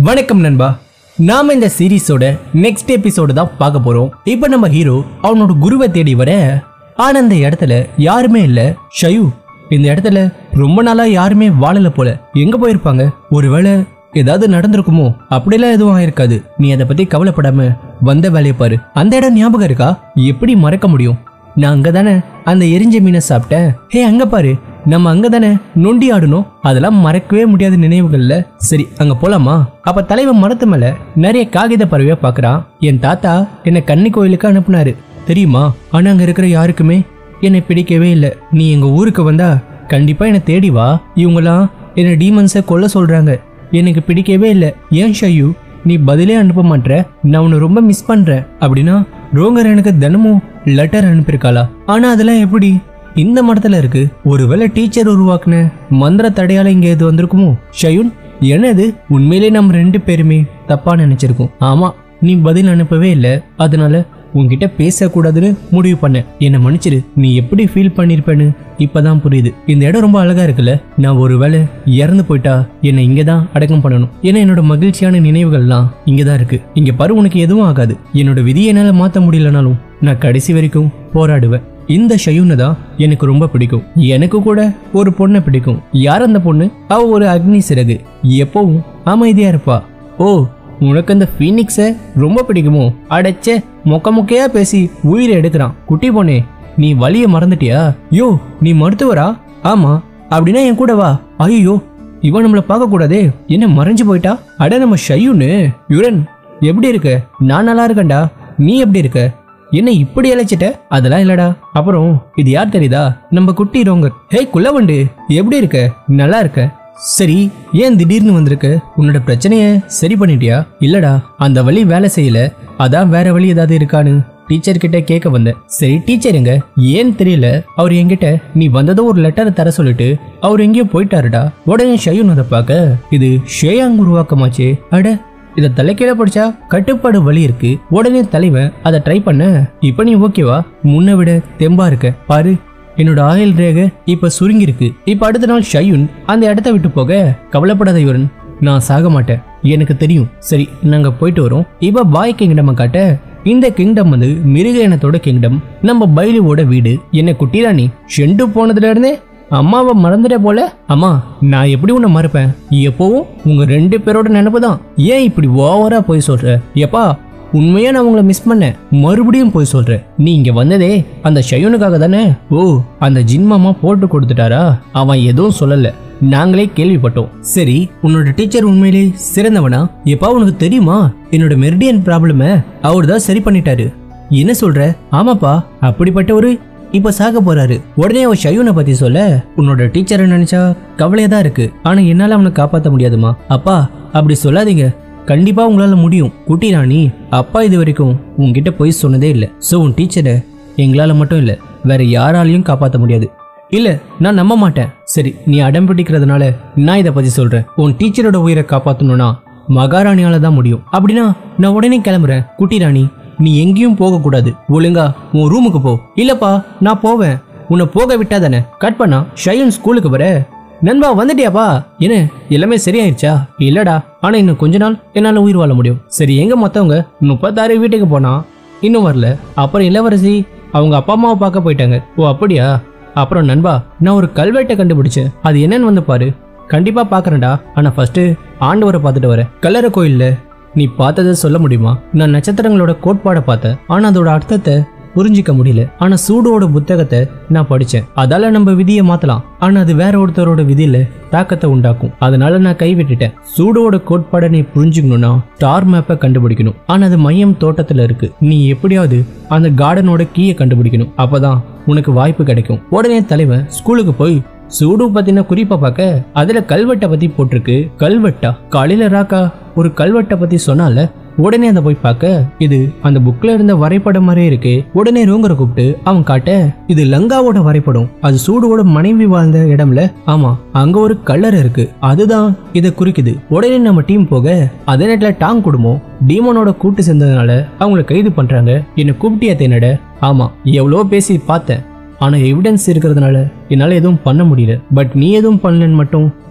வணக்கம் நண்பா நாம இந்த சீரிஸோட நெக்ஸ்ட் எபிசோடு தான் பார்க்க போறோம் இப்போ நம்ம ஹீரோ அவனோட குருவை தேடி வர ஆனா அந்த இடத்துல யாருமே இல்ல ஷயு இந்த இடத்துல ரொம்ப நாளா யாருமே வாழல போல எங்க போயிருப்பாங்க ஒருவேளை ஏதாவது நடந்திருக்குமோ அப்படிலாம் எதுவும் ஆயிருக்காது நீ அதை பத்தி கவலைப்படாம வந்த வேலையை பாரு அந்த இடம் ஞாபகம் இருக்கா எப்படி மறக்க முடியும் நான் அங்கதானே அந்த எரிஞ்ச மீனை சாப்பிட்டேன் ஹே அங்க பாரு நம்ம அங்கதானே நொண்டி ஆடணும் அதெல்லாம் மறக்கவே முடியாத நினைவுகள்ல சரி அங்க போலாமா அப்ப தலைவன் மரத்து மேல நிறைய காகித பறவையா பாக்குறான் என் தாத்தா என்னை கன்னி கோயிலுக்கு அனுப்புனாரு தெரியுமா ஆனா அங்க இருக்கிற யாருக்குமே என்னை பிடிக்கவே இல்லை நீ எங்க ஊருக்கு வந்தா கண்டிப்பா என்னை தேடி வா இவங்கெல்லாம் என்னை டீமன்ஸை கொல்ல சொல்றாங்க எனக்கு பிடிக்கவே இல்லை ஏன் ஷையு நீ பதிலே அனுப்ப மாட்ற நான் உன்னை ரொம்ப மிஸ் பண்றேன் அப்படின்னா ரோங்கர் எனக்கு தினமும் லெட்டர் அனுப்பியிருக்காளா ஆனா அதெல்லாம் எப்படி இந்த மடத்துல இருக்கு ஒருவேளை டீச்சர் உருவாக்குன மந்திர தடையால இங்க எது வந்திருக்குமோ ஷயுன் என்னது உண்மையிலே நம்ம ரெண்டு பேருமே தப்பா நினைச்சிருக்கோம் ஆமா நீ பதில் அனுப்பவே இல்லை அதனால உன்கிட்ட பேசக்கூடாதுன்னு முடிவு பண்ணேன் என்னை மன்னிச்சிரு நீ எப்படி ஃபீல் பண்ணிருப்பேன்னு இப்பதான் புரியுது இந்த இடம் ரொம்ப அழகா இருக்குல்ல நான் ஒருவேளை இறந்து போயிட்டா என்னை இங்க தான் அடக்கம் பண்ணணும் ஏன்னா என்னோட மகிழ்ச்சியான நினைவுகள்லாம் இங்க தான் இருக்கு இங்க பாரு உனக்கு எதுவும் ஆகாது என்னோட விதியை என்னால மாத்த முடியலனாலும் நான் கடைசி வரைக்கும் போராடுவேன் இந்த ஷயுனை தான் எனக்கு ரொம்ப பிடிக்கும் எனக்கு கூட ஒரு பொண்ணை பிடிக்கும் யார் அந்த பொண்ணு அவ ஒரு அக்னி சிறகு எப்பவும் அமைதியா இருப்பா ஓ உனக்கு அந்த ஃபீனிக்ஸை ரொம்ப பிடிக்குமோ அடைச்சே மொக்க மொக்கையா பேசி உயிரை எடுக்கிறான் குட்டி பொண்ணே நீ வலிய மறந்துட்டியா யோ நீ மருத்துவரா ஆமா அப்படின்னா என் கூட வா ஐயோ இவன் நம்மள பார்க்க கூடாதே என்ன மறைஞ்சு போயிட்டா அட நம்ம ஷையுன்னு யுரன் எப்படி இருக்க நான் நல்லா இருக்கேன்டா நீ எப்படி இருக்க என்ன இப்படி அழைச்சிட்ட அதெல்லாம் இல்லடா அப்புறம் இது யார் தெரியுதா நம்ம குட்டி ரோங்கர் ஹே குள்ளவண்டு எப்படி இருக்க நல்லா இருக்க சரி ஏன் திடீர்னு வந்திருக்க உன்னோட பிரச்சனைய சரி பண்ணிட்டியா இல்லடா அந்த வழி வேலை செய்யல அதான் வேற வழி ஏதாவது இருக்கான்னு டீச்சர் கிட்ட கேட்க வந்தேன் சரி டீச்சருங்க ஏன் தெரியல அவர் என்கிட்ட நீ வந்ததும் ஒரு லெட்டரை தர சொல்லிட்டு அவர் எங்கேயோ போயிட்டாருடா உடனே ஷையுன் அதை பார்க்க இது ஷேயாங் உருவாக்கமாச்சே அட இதை தலைக்கீழ படிச்சா கட்டுப்பாடு வழி இருக்கு உடனே தலைவன் அதை ட்ரை பண்ண இப்ப நீ ஓகேவா முன்ன விட தெம்பா இருக்க பாரு என்னோட ஆயில் ரேகை இப்ப சுருங்கி இருக்கு இப்ப அடுத்த நாள் ஷையுன் அந்த இடத்த விட்டு போக கவலைப்படாத இவரன் நான் சாக மாட்டேன் எனக்கு தெரியும் சரி நாங்க போயிட்டு வரோம் இப்ப பாய் கிங்டம் காட்ட இந்த கிங்டம் வந்து மிருக இனத்தோட கிங்டம் நம்ம பைலுவோட வீடு என்ன குட்டிராணி ஷெண்டு போனதுல இருந்தே அம்மாவை மறந்துட்ட போல அம்மா நான் எப்படி உன்னை மறப்பேன் எப்பவும் உங்க ரெண்டு பேரோட நினைப்பு தான் ஏன் இப்படி ஓவரா போய் சொல்ற எப்பா உண்மையா நான் உங்களை மிஸ் பண்ணேன் மறுபடியும் போய் சொல்றேன் நீ இங்க வந்ததே அந்த ஷயூனுக்காக தானே ஓ அந்த ஜின்மாமா போட்டு கொடுத்துட்டாரா அவன் எதுவும் சொல்லல நாங்களே கேள்விப்பட்டோம் சரி உன்னோட டீச்சர் உண்மையிலே சிறந்தவனா எப்பா உனக்கு தெரியுமா என்னோட மெர்டியன் ப்ராப்ளம அவர் தான் சரி பண்ணிட்டாரு என்ன சொல்ற ஆமாப்பா அப்படிப்பட்ட ஒரு இப்ப சாக போறாரு உடனே அவ ஷயூனை பத்தி சொல்ல உன்னோட டீச்சரை நினைச்சா கவலையா தான் இருக்கு ஆனா என்னால அவனை காப்பாத்த முடியாதுமா அப்பா அப்படி சொல்லாதீங்க கண்டிப்பா உங்களால முடியும் குட்டி ராணி அப்பா இது வரைக்கும் உன்கிட்ட போய் சொன்னதே இல்லை ஸோ உன் டீச்சரை எங்களால மட்டும் இல்லை வேற யாராலையும் காப்பாற்ற முடியாது இல்ல நான் நம்ப மாட்டேன் சரி நீ அடம் பிடிக்கிறதுனால நான் இதை பத்தி சொல்றேன் உன் டீச்சரோட உயிரை காப்பாத்தணும்னா மகாராணியால தான் முடியும் அப்படின்னா நான் உடனே கிளம்புறேன் குட்டி ராணி நீ எங்கேயும் போக கூடாது ஒழுங்கா உன் ரூமுக்கு போ இல்லப்பா நான் போவேன் உன்னை போக விட்டா தானே கட் பண்ணா ஷையன் ஸ்கூலுக்கு வர நண்பா வந்துட்டியாப்பா என்ன எல்லாமே சரியாயிருச்சா இல்லடா ஆனா இன்னும் கொஞ்ச நாள் என்னால உயிர் வாழ முடியும் சரி எங்க மத்தவங்க முப்பத்தாறு வீட்டுக்கு போனா இன்னும் வரல அப்புறம் இளவரசி அவங்க அப்பா அம்மாவை பார்க்க போயிட்டாங்க ஓ அப்படியா அப்புறம் நண்பா நான் ஒரு கல்வெட்டை கண்டுபிடிச்சேன் அது என்னன்னு வந்து பாரு கண்டிப்பா பாக்குறேன்டா ஆனா ஃபர்ஸ்ட் ஆண்டவரை பார்த்துட்டு வரேன் கல்லறை கோயில்ல நீ பார்த்ததை சொல்ல முடியுமா நான் நட்சத்திரங்களோட கோட்பாடை பார்த்தேன் ஆனா அதோட அர்த்தத்தை புரிஞ்சிக்க முடியல ஆனா சூடோட புத்தகத்தை நான் படிச்சேன் அதால நம்ம விதியை மாத்தலாம் ஆனா அது வேற ஒருத்தரோட விதியில தாக்கத்தை உண்டாக்கும் அதனால நான் கைவிட்டுட்டேன் சூடோட கோட்பாடை நீ புரிஞ்சுக்கணும்னா ஸ்டார் மேப்பை கண்டுபிடிக்கணும் ஆனா அது மையம் தோட்டத்துல இருக்கு நீ எப்படியாவது அந்த கார்டனோட கீயை கண்டுபிடிக்கணும் அப்பதான் உனக்கு வாய்ப்பு கிடைக்கும் உடனே தலைவன் ஸ்கூலுக்கு போய் சூடு பத்தின குறிப்பை பார்க்க அதுல கல்வெட்டை பத்தி போட்டிருக்கு கல்வெட்டா காலையில ராக்கா ஒரு கல்வெட்டை பத்தி சொன்னால உடனே அதை போய் பார்க்க இது அந்த புக்ல இருந்த வரைபடம் மாதிரியே இருக்கு உடனே ரூங்கரை கூப்பிட்டு அவன் காட்ட இது லங்காவோட வரைபடம் அது சூடுவோட மனைவி வாழ்ந்த இடம்ல ஆமா அங்க ஒரு கல்லறை இருக்கு அதுதான் இதை குறிக்குது உடனே நம்ம டீம் போக அதே நேரத்துல டாங் குடும்பம் டீமனோட கூட்டு சேர்ந்ததுனால அவங்கள கைது பண்றாங்க என்ன கூப்பிட்டியா தேனட ஆமா எவ்வளோ பேசி பார்த்தேன் ஆனா எவிடன்ஸ் இருக்கிறதுனால என்னால எதுவும் பண்ண முடியல பட் நீ எதுவும் பண்ணலன்னு மட்டும்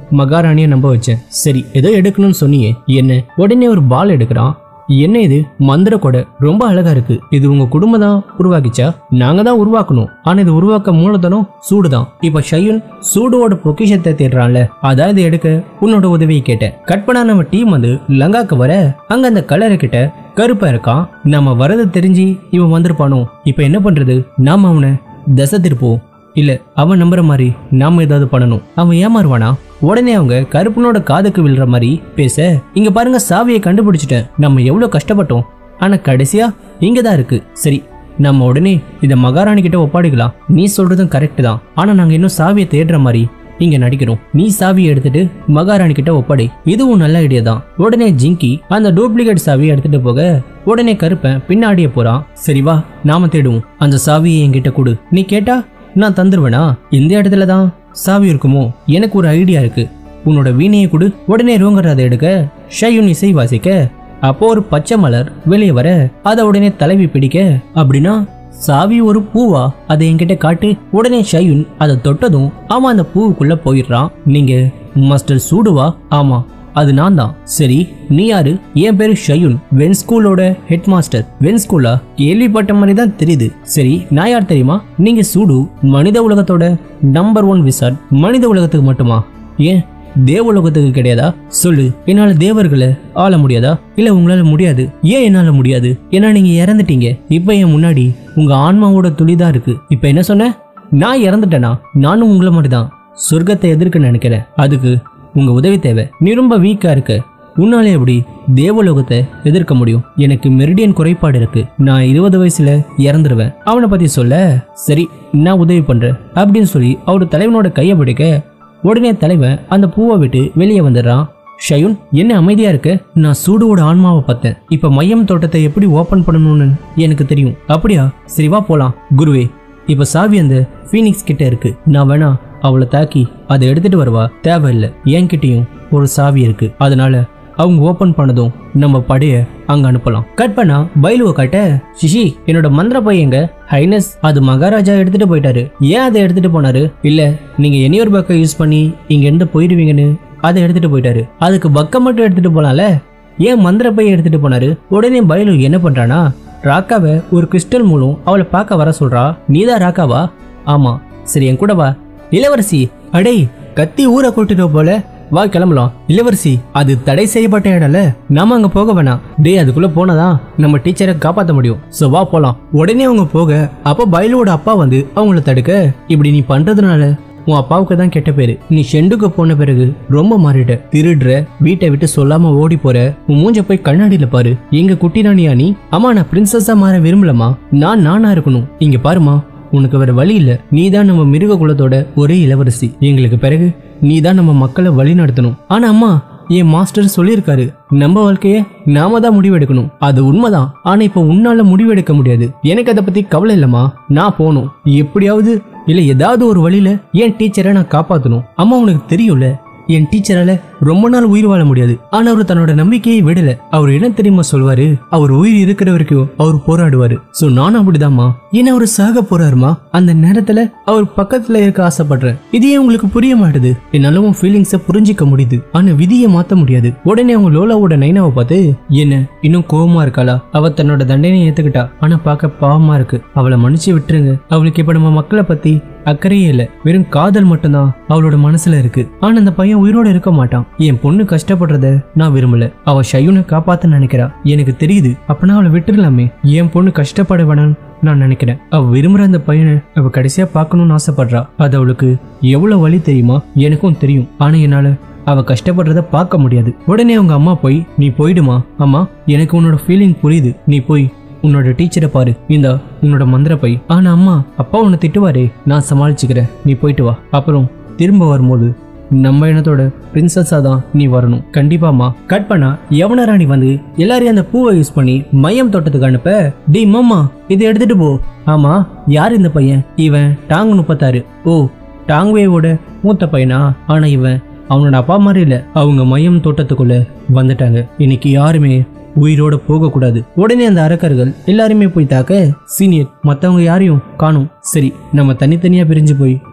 மகாராணியை நம்ப வச்சேன் சரி ஏதோ எடுக்கணும்னு சொன்னியே என்ன உடனே ஒரு பால் எடுக்கிறான் என்ன இது மந்திர கொடை ரொம்ப அழகா இருக்கு இது உங்க குடும்பம் தான் உருவாக்கிச்சா நாங்க தான் உருவாக்கணும் ஆனா இது உருவாக்க மூலதனம் சூடுதான் இப்ப ஷையுன் சூடோட பொக்கிஷத்தை தேடுறான்ல அதான் இதை எடுக்க உன்னோட உதவியை கேட்டேன் கட் பண்ணா நம்ம டீம் வந்து லங்காக்கு வர அங்க அந்த கலரை கிட்ட கருப்பா இருக்கான் நம்ம வரது தெரிஞ்சு இவன் வந்திருப்பானோ இப்ப என்ன பண்றது நாம அவனை தசை திருப்போம் இல்ல அவன் நம்புற மாதிரி நாம ஏதாவது பண்ணணும் அவன் ஏமாறுவானா உடனே அவங்க கருப்பனோட காதுக்கு விழுற மாதிரி பேச இங்க பாருங்க சாவியை கண்டுபிடிச்சிட்டேன் நம்ம எவ்வளவு கஷ்டப்பட்டோம் ஆனா கடைசியா இங்க தான் இருக்கு சரி நம்ம உடனே இத மகாராணி கிட்ட ஒப்பாடிக்கலாம் நீ சொல்றதும் கரெக்ட் தான் ஆனா நாங்க இன்னும் சாவியை தேடுற மாதிரி இங்க நடிக்கிறோம் நீ சாவியை எடுத்துட்டு மகாராணி கிட்ட ஒப்படை இதுவும் நல்ல ஐடியா தான் உடனே ஜிங்கி அந்த டூப்ளிகேட் சாவியை எடுத்துட்டு போக உடனே கருப்பன் பின்னாடியே போறான் சரி வா நாம தேடுவோம் அந்த சாவியை என்கிட்ட கொடு நீ கேட்டா நான் தந்துருவேனா இந்த இடத்துல தான் சாவி இருக்குமோ எனக்கு ஒரு ஐடியா இருக்கு உன்னோட வீணையை கொடு உடனே ரோங்கர் அதை எடுக்க ஷையுன் இசை வாசிக்க அப்போ ஒரு பச்சை மலர் வெளியே வர அதை உடனே தலைவி பிடிக்க அப்படின்னா சாவி ஒரு பூவா அதை என்கிட்ட காட்டு உடனே ஷையுன் அதை தொட்டதும் அவன் அந்த பூவுக்குள்ள போயிடுறான் நீங்க மாஸ்டர் சூடுவா ஆமா அது நான் தான் சரி நீ யாரு என் பேரு ஷயுன் வென் ஸ்கூலோட ஹெட் மாஸ்டர் வென் ஸ்கூலா கேள்விப்பட்ட மாதிரி தான் தெரியுது சரி நான் யார் தெரியுமா நீங்க சூடு மனித உலகத்தோட நம்பர் ஒன் விசார்ட் மனித உலகத்துக்கு மட்டுமா ஏன் தேவலோகத்துக்கு கிடையாதா சொல்லு என்னால தேவர்களை ஆள முடியாதா இல்ல உங்களால முடியாது ஏன் என்னால முடியாது ஏன்னா நீங்க இறந்துட்டீங்க இப்ப என் முன்னாடி உங்க ஆன்மாவோட துளிதான் இருக்கு இப்ப என்ன சொன்ன நான் இறந்துட்டேனா நானும் உங்களை மாதிரி தான் சொர்க்கத்தை எதிர்க்க நினைக்கிறேன் அதுக்கு உங்க உதவி தேவை நீ ரொம்ப வீக்கா இருக்க உன்னாலே எப்படி தேவலோகத்தை எதிர்க்க முடியும் எனக்கு மெரிடியன் குறைபாடு இருக்கு நான் இருபது வயசுல இறந்துருவேன் அவனை பத்தி சொல்ல சரி நான் உதவி பண்றேன் அப்படின்னு சொல்லி அவரோட தலைவனோட கையை பிடிக்க உடனே தலைவன் அந்த பூவை விட்டு வெளியே வந்துடுறான் ஷயுன் என்ன அமைதியா இருக்க நான் சூடுவோட ஆன்மாவை பார்த்தேன் இப்ப மையம் தோட்டத்தை எப்படி ஓபன் பண்ணணும்னு எனக்கு தெரியும் அப்படியா சரி வா போலாம் குருவே இப்ப சாவி அந்த ஃபீனிக்ஸ் கிட்ட இருக்கு நான் வேணா அவளை தாக்கி அதை எடுத்துட்டு வருவா தேவையில்லை என்கிட்டயும் ஒரு சாவி இருக்கு அதனால அவங்க ஓபன் பண்ணதும் நம்ம படைய அங்க அனுப்பலாம் கட் பண்ணா பைலுவை காட்ட சிஷி என்னோட மந்திர பையங்க ஹைனஸ் அது மகாராஜா எடுத்துட்டு போயிட்டாரு ஏன் அதை எடுத்துட்டு போனாரு இல்ல நீங்க எனியோர் பக்கம் யூஸ் பண்ணி இங்க இருந்து போயிடுவீங்கன்னு அதை எடுத்துட்டு போயிட்டாரு அதுக்கு பக்கம் மட்டும் எடுத்துட்டு போலாம்ல ஏன் மந்திர பைய எடுத்துட்டு போனாரு உடனே பைலு என்ன பண்றானா ராக்காவை ஒரு கிறிஸ்டல் மூலம் அவளை பார்க்க வர சொல்றா நீதான் ராக்காவா ஆமா சரி என் கூட வா இளவரசி அடே கத்தி ஊரை கூட்டிட்டு போல வா கிளம்பலாம் இளவரசி அது தடை செய்யப்பட்ட இடம்ல நாம அங்க போக வேணாம் டேய் அதுக்குள்ள போனதான் நம்ம டீச்சரை காப்பாத்த முடியும் சோ வா போலாம் உடனே அவங்க போக அப்ப பைலுவோட அப்பா வந்து அவங்கள தடுக்க இப்படி நீ பண்றதுனால உன் அப்பாவுக்கு தான் கெட்ட பேரு நீ ஷெண்டுக்கு போன பிறகு ரொம்ப மாறிட்ட திருடுற வீட்டை விட்டு சொல்லாம ஓடி போற உன் மூஞ்ச போய் கண்ணாடியில பாரு எங்க குட்டி ராணியா நீ அம்மா நான் பிரின்சஸா மாற விரும்பலமா நான் நானா இருக்கணும் இங்க பாருமா உனக்கு வேற வழி இல்ல நீ தான் நம்ம மிருக குலத்தோட ஒரே இளவரசி எங்களுக்கு பிறகு நீ தான் நம்ம மக்களை வழி நடத்தணும் ஆனா அம்மா என் மாஸ்டர் சொல்லியிருக்காரு நம்ம வாழ்க்கைய நாம தான் முடிவெடுக்கணும் அது உண்மைதான் ஆனா இப்ப உன்னால முடிவெடுக்க முடியாது எனக்கு அதை பத்தி கவலை இல்லம்மா நான் போகணும் எப்படியாவது இல்ல ஏதாவது ஒரு வழியில என் டீச்சரை நான் காப்பாத்தணும் அம்மா உனக்கு தெரியும்ல என் டீச்சரால ரொம்ப நாள் உயிர் வாழ முடியாது ஆனா அவர் தன்னோட நம்பிக்கையை விடல அவர் என்ன தெரியுமா சொல்வாரு அவர் உயிர் இருக்கிற வரைக்கும் அவர் போராடுவாரு சோ நானும் அப்படிதாம்மா ஏன்னா அவர் சாக போறாருமா அந்த நேரத்துல அவர் பக்கத்துல இருக்க ஆசைப்படுறேன் இது ஏன் உங்களுக்கு புரிய மாட்டுது என்னால உன் ஃபீலிங்ஸ புரிஞ்சிக்க முடியுது ஆனா விதியை மாத்த முடியாது உடனே அவங்க லோலாவோட நைனாவை பார்த்து என்ன இன்னும் கோவமா இருக்காளா அவ தன்னோட தண்டனையை ஏத்துக்கிட்டா ஆனா பார்க்க பாவமா இருக்கு அவளை மன்னிச்சு விட்டுருங்க அவளுக்கு இப்ப நம்ம மக்களை பத்தி அக்கறையே இல்ல வெறும் காதல் மட்டும்தான் அவளோட மனசுல இருக்கு ஆனா அந்த பையன் உயிரோட இருக்க மாட்டான் என் பொண்ணு கஷ்டப்படுறத நான் விரும்பல அவ ஷையுனை காப்பாத்த நினைக்கிறா எனக்கு தெரியுது அப்பனா அவளை விட்டுடலாமே என் பொண்ணு கஷ்டப்பட வேணாம் நான் நினைக்கிறேன் அவ விரும்புற அந்த பையனை அவ கடைசியா பார்க்கணும்னு ஆசைப்படுறா அது அவளுக்கு எவ்வளவு வழி தெரியுமா எனக்கும் தெரியும் ஆனா என்னால அவ கஷ்டப்படுறத பார்க்க முடியாது உடனே அவங்க அம்மா போய் நீ போயிடுமா அம்மா எனக்கு உன்னோட ஃபீலிங் புரியுது நீ போய் உன்னோட டீச்சரை பாரு இந்த உன்னோட மந்திர பை ஆனா அம்மா அப்பா உன்னை திட்டுவாரே நான் சமாளிச்சுக்கிறேன் நீ போயிட்டு வா அப்புறம் திரும்ப வரும்போது நம்ம இனத்தோட பிரின்சஸா தான் நீ வரணும் கண்டிப்பாமா கட் பண்ணா யவனராணி வந்து எல்லாரையும் அந்த பூவை யூஸ் பண்ணி மையம் தோட்டத்துக்கு அனுப்ப டி மாமா இதை எடுத்துட்டு போ ஆமா யார் இந்த பையன் இவன் டாங் முப்பத்தாறு ஓ டாங்வேவோட மூத்த பையனா ஆனா இவன் அவனோட அப்பா மாதிரி இல்ல அவங்க மையம் தோட்டத்துக்குள்ள வந்துட்டாங்க இன்னைக்கு யாருமே உயிரோட போக கூடாது உடனே அந்த அரக்கர்கள் எல்லாருமே போய் தாக்க சீனியர் மத்தவங்க யாரையும் காணும் சரி நம்ம தனித்தனியா பிரிஞ்சு போய்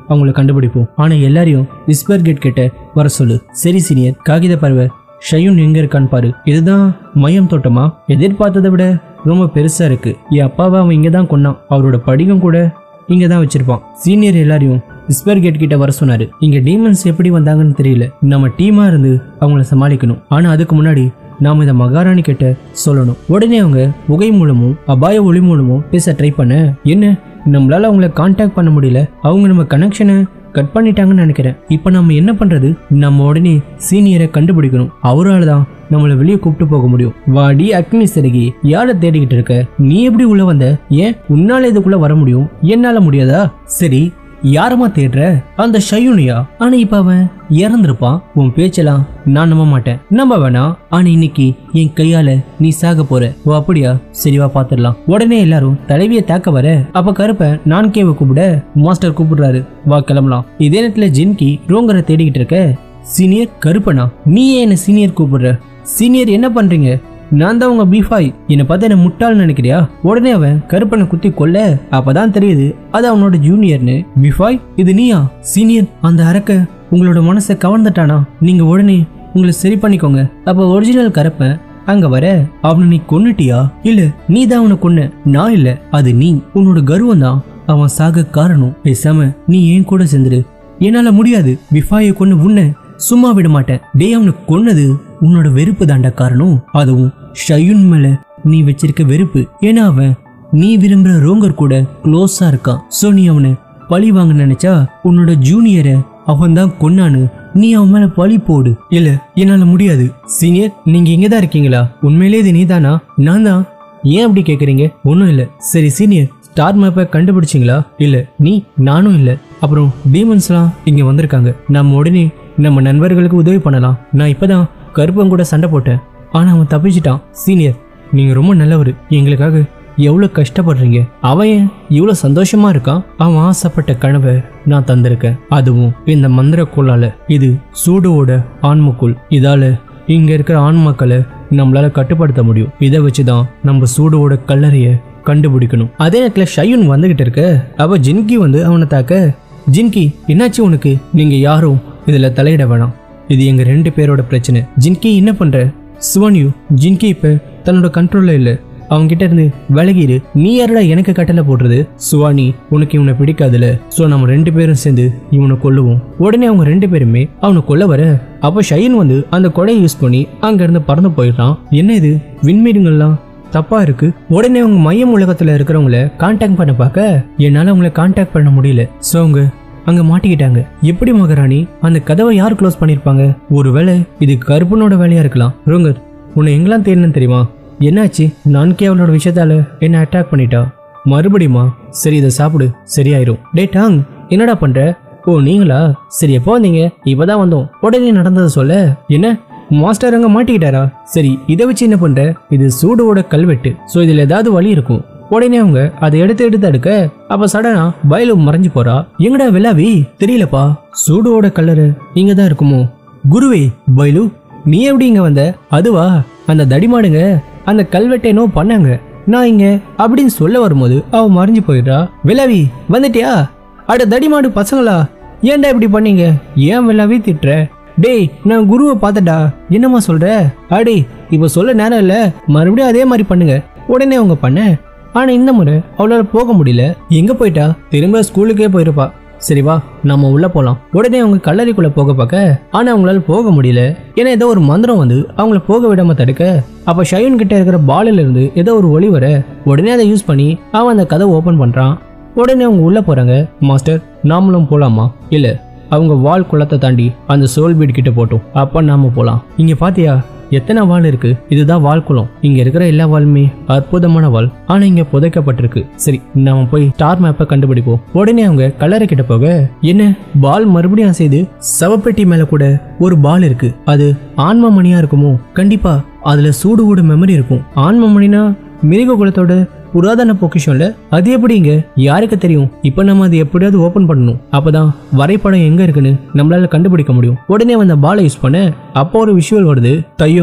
அவங்கள கண்டுபிடிப்போம் ஆனா எல்லாரையும் விஸ்பர் கேட் கிட்ட வர சொல்லு சரி சீனியர் காகித பறவை ஷையுன் எங்க இருக்கான்னு பாரு இதுதான் மையம் தோட்டமா எதிர்பார்த்ததை விட ரொம்ப பெருசா இருக்கு என் அப்பாவை அவன் இங்க தான் கொன்னான் அவரோட படிகம் கூட இங்க தான் வச்சிருப்பான் சீனியர் எல்லாரையும் விஸ்பர் கேட் கிட்ட வர சொன்னாரு இங்க டீமன்ஸ் எப்படி வந்தாங்கன்னு தெரியல நம்ம டீமா இருந்து அவங்கள சமாளிக்கணும் ஆனா அதுக்கு முன்னாடி நாம இதை மகாராணி கிட்ட சொல்லணும் உடனே அவங்க புகை மூலமும் அபாய ஒளி மூலமும் பேச ட்ரை பண்ண என்ன நம்மளால அவங்கள காண்டாக்ட் பண்ண முடியல அவங்க நம்ம கனெக்ஷனை கட் பண்ணிட்டாங்கன்னு நினைக்கிறேன் இப்போ நம்ம என்ன பண்றது நம்ம உடனே சீனியரை கண்டுபிடிக்கணும் அவரால் தான் நம்மளை வெளியே கூப்பிட்டு போக முடியும் வாடி அக்னி சிறகி யாரை தேடிக்கிட்டு இருக்க நீ எப்படி உள்ள வந்த ஏன் உன்னால இதுக்குள்ள வர முடியும் என்னால முடியாதா சரி யாரமா தேடுற அந்த ஷையுனியா ஆனா இப்ப அவன் இறந்திருப்பான் உன் பேச்செல்லாம் நான் நம்ப மாட்டேன் நம்ப வேணாம் ஆனா இன்னைக்கு என் கையால நீ சாக போற ஓ அப்படியா சரிவா பாத்துடலாம் உடனே எல்லாரும் தலைவியை தாக்க வர அப்ப கருப்ப நான் கேவ கூப்பிட மாஸ்டர் கூப்பிடுறாரு வா கிளம்பலாம் இதே நேரத்துல ஜின்கி ரோங்கரை தேடிக்கிட்டு இருக்க சீனியர் கருப்பனா நீ ஏன் என்ன சீனியர் கூப்பிடுற சீனியர் என்ன பண்றீங்க நான் தான் உங்க பீஃபாய் என்னை பார்த்து என்ன முட்டாள்னு நினைக்கிறியா உடனே அவன் கருப்பனை குத்தி கொல்ல அப்பதான் தெரியுது அது அவனோட ஜூனியர்னு பீஃபாய் இது நீயா சீனியர் அந்த அரக்க உங்களோட மனசை கவர்ந்துட்டானா நீங்க உடனே உங்களை சரி பண்ணிக்கோங்க அப்ப ஒரிஜினல் கருப்பன் அங்க வர அவனை நீ கொன்னுட்டியா இல்ல நீ தான் அவனை கொன்ன நான் இல்ல அது நீ உன்னோட கர்வம் தான் அவன் சாக காரணம் பேசாம நீ ஏன் கூட சேர்ந்துரு என்னால முடியாது விஃபாயை கொன்னு உன்னை சும்மா விட மாட்டேன் டேய் அவனை கொன்னது உன்னோட வெறுப்பு தாண்டா காரணம் அதுவும் ஷயுன் மேல நீ வச்சிருக்க வெறுப்பு ஏன்னா அவன் நீ விரும்புற ரோங்கர் கூட க்ளோஸா இருக்கான் சோ நீ அவனை பழி வாங்க நினைச்சா உன்னோட ஜூனியரை அவன் தான் கொன்னானு நீ அவன் மேல பழி போடு இல்ல என்னால முடியாது சீனியர் நீங்க இங்க தான் இருக்கீங்களா உண்மையிலே இது நீதானா நான் தான் ஏன் அப்படி கேக்குறீங்க ஒன்றும் இல்லை சரி சீனியர் ஸ்டார் மேப்பை கண்டுபிடிச்சிங்களா இல்ல நீ நானும் இல்ல அப்புறம் டீமன்ஸ்லாம் இங்க வந்திருக்காங்க நம்ம உடனே நம்ம நண்பர்களுக்கு உதவி பண்ணலாம் நான் இப்பதான் கருப்பன் கூட சண்டை போட்டேன் ஆனா அவன் தப்பிச்சிட்டான் சீனியர் நீங்க ரொம்ப நல்லவர் எங்களுக்காக எவ்வளவு கஷ்டப்படுறீங்க அவன் ஏன் இவ்வளவு சந்தோஷமா இருக்கான் அவன் ஆசைப்பட்ட கனவை நான் தந்திருக்கேன் அதுவும் இந்த மந்திர கோளால இது சூடுவோட ஆன்மக்குள் இதால இங்க இருக்கிற ஆன்மாக்களை நம்மளால கட்டுப்படுத்த முடியும் இதை வச்சுதான் நம்ம சூடுவோட கல்லறைய கண்டுபிடிக்கணும் அதே நேரத்தில் ஷையுன் வந்துகிட்டு இருக்க அவ ஜின்கி வந்து அவனை தாக்க ஜின்கி என்னாச்சு உனக்கு நீங்க யாரும் இதுல தலையிட வேணாம் இது எங்க ரெண்டு பேரோட பிரச்சனை ஜின்கி என்ன பண்ற சிவானியு ஜின்கி இப்ப தன்னோட கண்ட்ரோல்ல இல்ல அவன்கிட்ட இருந்து விலகிரு நீ யாரடா எனக்கு கட்டளை போடுறது சுவானி உனக்கு இவனை பிடிக்காதுல சோ நம்ம ரெண்டு பேரும் சேர்ந்து இவனை கொல்லுவோம் உடனே அவங்க ரெண்டு பேருமே அவனை கொல்ல வர அப்ப ஷைன் வந்து அந்த கொடையை யூஸ் பண்ணி அங்க இருந்து பறந்து போயிடுறான் என்ன இது விண்மீன்கள்லாம் தப்பா இருக்கு உடனே அவங்க மையம் உலகத்துல இருக்கிறவங்கள காண்டாக்ட் பண்ண பார்க்க என்னால அவங்கள காண்டாக்ட் பண்ண முடியல சோ அவங்க அங்க மாட்டிக்கிட்டாங்க எப்படி மகாராணி அந்த கதவை யார் க்ளோஸ் பண்ணிருப்பாங்க ஒருவேளை இது கருப்பனோட வேலையா இருக்கலாம் ரோங்கர் உன்னை எங்கெல்லாம் தேடணும்னு தெரியுமா என்னாச்சு நான்கே அவளோட விஷயத்தால என்ன அட்டாக் பண்ணிட்டா மறுபடியுமா சரி இதை சாப்பிடு சரியாயிரும் டே டாங் என்னடா பண்ற ஓ நீங்களா சரி எப்போ வந்தீங்க இப்பதான் வந்தோம் உடனே நடந்ததை சொல்ல என்ன மாஸ்டர் அங்க மாட்டிக்கிட்டாரா சரி இதை வச்சு என்ன பண்ற இது சூடோட கல்வெட்டு சோ இதுல ஏதாவது வழி இருக்கும் உடனே அவங்க அதை எடுத்து எடுத்து அடுக்க அப்ப சடனா பயலு மறைஞ்சு போறா எங்கடா வெள்ளாவி தெரியலப்பா சூடோட கல்லறு இங்க தான் இருக்குமோ குருவே பைலு நீ எப்படி இங்க வந்த அதுவா அந்த தடிமாடுங்க அந்த கல்வெட்டை என்னோ பண்ணாங்க நான் இங்க அப்படின்னு சொல்ல வரும்போது அவ மறைஞ்சு போயிடுறா விளாவி வந்துட்டியா அட தடிமாடு பசங்களா ஏன்டா இப்படி பண்ணீங்க ஏன் விளாவி திட்டுற டேய் நான் குருவை பார்த்தடா என்னம்மா சொல்ற அடே இப்போ சொல்ல நேரம் இல்ல மறுபடியும் அதே மாதிரி பண்ணுங்க உடனே அவங்க பண்ண ஆனா இந்த முறை அவளால போக முடியல எங்க போயிட்டா திரும்ப ஸ்கூலுக்கே போயிருப்பா சரி வா நம்ம உள்ள போலாம் உடனே அவங்க கல்லறைக்குள்ள போக பார்க்க ஆனா அவங்களால போக முடியல ஏன்னா ஏதோ ஒரு மந்திரம் வந்து அவங்கள போக விடாம தடுக்க அப்ப ஷைன் கிட்ட இருக்கிற பாலில இருந்து ஏதோ ஒரு ஒளி வர உடனே அதை யூஸ் பண்ணி அவன் அந்த கதை ஓபன் பண்றான் உடனே அவங்க உள்ள போறாங்க மாஸ்டர் நாமளும் போலாமா இல்ல அவங்க வால் குளத்தை தாண்டி அந்த சோல் பீட் கிட்ட போட்டோம் அப்ப நாம போலாம் இங்க பாத்தியா எத்தனை வால் இருக்கு இதுதான் வால் குளம் இங்க இருக்கிற எல்லா வாலுமே அற்புதமான வால் ஆனா இங்க புதைக்கப்பட்டிருக்கு சரி நாம போய் ஸ்டார் மேப்பை கண்டுபிடிப்போம் உடனே அவங்க கல்லறை கிட்ட போக என்ன பால் மறுபடியும் அசைது சவப்பெட்டி மேல கூட ஒரு பால் இருக்கு அது ஆன்ம மணியா இருக்குமோ கண்டிப்பா அதுல சூடு மெமரி இருக்கும் ஆன்ம மணினா மிருக குலத்தோட புராதன பொக்கிஷம்ல அது எப்படிங்க யாருக்கு தெரியும் இப்போ நம்ம அதை எப்படியாவது ஓபன் பண்ணணும் அப்பதான் வரைபடம் எங்க இருக்குன்னு நம்மளால கண்டுபிடிக்க முடியும் உடனே அவன் அந்த பாலை யூஸ் பண்ண அப்போ ஒரு விஷுவல் வருது தையும்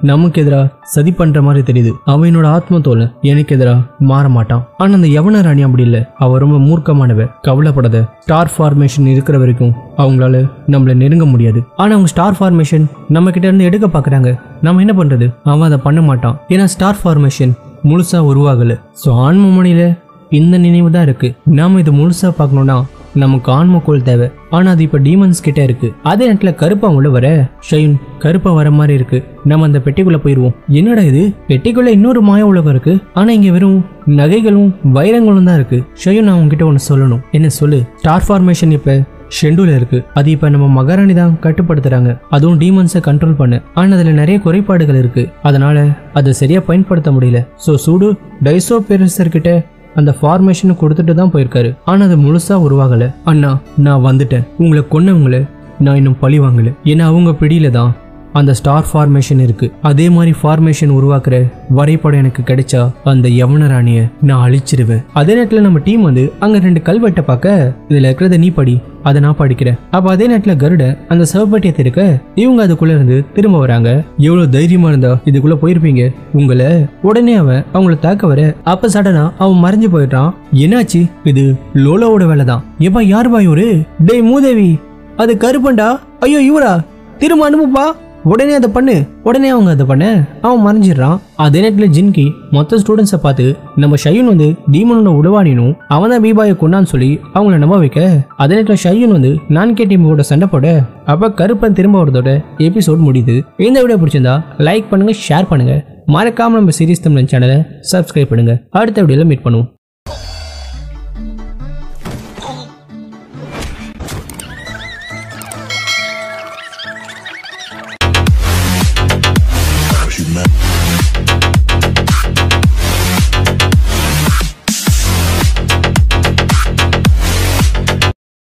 நமக்கு எதிரா சதி பண்ற மாதிரி தெரியுது அவன் என்னோட ஆத்ம தோல் எனக்கு எதிரா மாற மாட்டான் ஆனா அந்த யவன ராணி அப்படி இல்லை அவ ரொம்ப மூர்க்கமானவ கவலைப்படாத ஸ்டார் ஃபார்மேஷன் இருக்கிற வரைக்கும் அவங்களால நம்மள நெருங்க முடியாது ஆனா அவங்க ஸ்டார் ஃபார்மேஷன் நம்ம கிட்ட இருந்து எடுக்க பாக்குறாங்க நம்ம என்ன பண்றது அவன் அதை பண்ண மாட்டான் ஏன்னா ஸ்டார் ஃபார்மேஷன் முழுசா உருவாகல ஸோ ஆன்மமணியில இந்த நினைவு தான் இருக்கு நாம இதை முழுசா பார்க்கணும்னா நமக்கு ஆன்மக்கோள் தேவை ஆனா அது இப்ப டீமன்ஸ் கிட்ட இருக்கு அதே நேரத்துல கருப்பா உள்ள வர ஷைன் கருப்பா வர மாதிரி இருக்கு நம்ம அந்த பெட்டிக்குள்ள போயிருவோம் என்னடா இது பெட்டிக்குள்ள இன்னொரு மாய உலகம் இருக்கு ஆனா இங்க வெறும் நகைகளும் வைரங்களும் தான் இருக்கு ஷைன் நான் உங்ககிட்ட ஒன்று சொல்லணும் என்ன சொல்லு ஸ்டார் ஃபார்மேஷன் இப்ப ஷெண்டூல இருக்கு அது இப்ப நம்ம மகாராணி தான் கட்டுப்படுத்துறாங்க அதுவும் டீமன்ஸை கண்ட்ரோல் பண்ண ஆனா அதுல நிறைய குறைபாடுகள் இருக்கு அதனால அதை சரியா பயன்படுத்த முடியல ஸோ சூடு டைசோ கிட்ட அந்த ஃபார்மேஷனை கொடுத்துட்டு தான் போயிருக்காரு ஆனா அது முழுசா உருவாகல அண்ணா நான் வந்துட்டேன் உங்களை கொன்னவங்கள நான் இன்னும் பழி வாங்கல ஏன்னா அவங்க பிடியில தான் அந்த ஸ்டார் ஃபார்மேஷன் இருக்கு அதே மாதிரி ஃபார்மேஷன் உருவாக்குற வரைபடம் எனக்கு கிடைச்சா அந்த யவன ராணிய நான் அழிச்சிருவேன் அதே நேரத்தில் நம்ம டீம் வந்து அங்க ரெண்டு கல்வெட்டை பார்க்க இதுல இருக்கிறத நீ படி அதை நான் படிக்கிறேன் அப்ப அதே நேரத்தில் கருட அந்த சிவப்பட்டியை திருக்க இவங்க அதுக்குள்ள இருந்து திரும்ப வராங்க எவ்வளவு தைரியமா இருந்தா இதுக்குள்ள போயிருப்பீங்க உங்களை உடனே அவன் அவங்கள தாக்க வர அப்ப சடனா அவன் மறைஞ்சு போயிட்டான் என்னாச்சு இது லோலோவோட வேலை தான் எப்பா யார் பாய் ஒரு டேய் மூதேவி அது கருப்பண்டா ஐயோ இவரா திரும்ப அனுப்புப்பா உடனே அதை பண்ணு உடனே அவங்க அதை பண்ண அவன் மறைஞ்சிடுறான் அதே நேரத்தில் ஜின்கி மொத்த ஸ்டூடெண்ட்ஸை பார்த்து நம்ம ஷையன் வந்து டீமனோட உடவாடினும் அவன் தான் பீபாயை கொண்டான்னு சொல்லி அவங்கள நம்ப வைக்க அதே நேரத்தில் ஷையன் வந்து நான் கே டீமோட சண்டை போட அப்போ கருப்பன் திரும்ப வரதோட எபிசோட் முடியுது இந்த வீடியோ பிடிச்சிருந்தா லைக் பண்ணுங்க ஷேர் பண்ணுங்க மறக்காம நம்ம சீரிஸ் தமிழ் சேனலை சப்ஸ்கிரைப் பண்ணுங்க அடுத்த வீடியோல மீட் பண்ணுவோம்